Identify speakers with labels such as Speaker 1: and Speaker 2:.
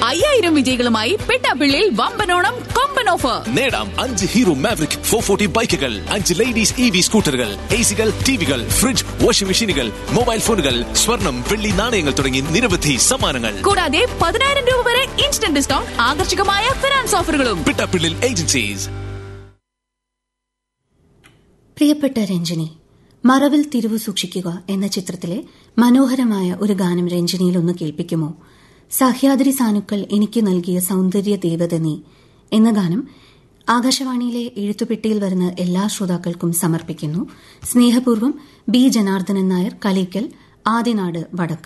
Speaker 1: അയ്യായിരം വിജയികളുമായി പെട്ടാപ്പിള്ളിയിൽ വമ്പനോണം കൊമ്പൻ ഓഫർ
Speaker 2: നേടാം അഞ്ച് ഹീറോ മാവറിക് ഫോർ ഫോർട്ടി ബൈക്കുകൾ അഞ്ച് ലേഡീസ് ഇ വി സ്കൂട്ടറുകൾ എ സികൾ ടിവികൾ ഫ്രിഡ്ജ് വാഷിംഗ് മെഷീനുകൾ മൊബൈൽ ഫോണുകൾ സ്വർണം വെള്ളി നാണയങ്ങൾ തുടങ്ങി നിരവധി സമ്മാനങ്ങൾ
Speaker 1: കൂടാതെ പതിനായിരം രൂപ വരെ ഇൻസ്റ്റന്റ് ഡിസ്കൗണ്ട് ആകർഷകമായ ഫിനാൻസ് ഓഫറുകളും
Speaker 2: പിട്ടാപ്പിള്ളിൽ ഏജൻസീസ്
Speaker 3: പ്രിയപ്പെട്ട രഞ്ജിനി മറവിൽ തിരിവു സൂക്ഷിക്കുക എന്ന ചിത്രത്തിലെ മനോഹരമായ ഒരു ഗാനം രഞ്ജിനിയിൽ ഒന്ന് കേൾപ്പിക്കുമോ സഹ്യാദ്രി സാനുക്കൾ എനിക്ക് നൽകിയ സൗന്ദര്യ ദേവത നീ എന്ന ഗാനം ആകാശവാണിയിലെ എഴുത്തുപെട്ടിയിൽ വരുന്ന എല്ലാ ശ്രോതാക്കൾക്കും സമർപ്പിക്കുന്നു സ്നേഹപൂർവ്വം ബി ജനാർദ്ദനൻ നായർ കളീക്കൽ ആദിനാട് വടക്ക്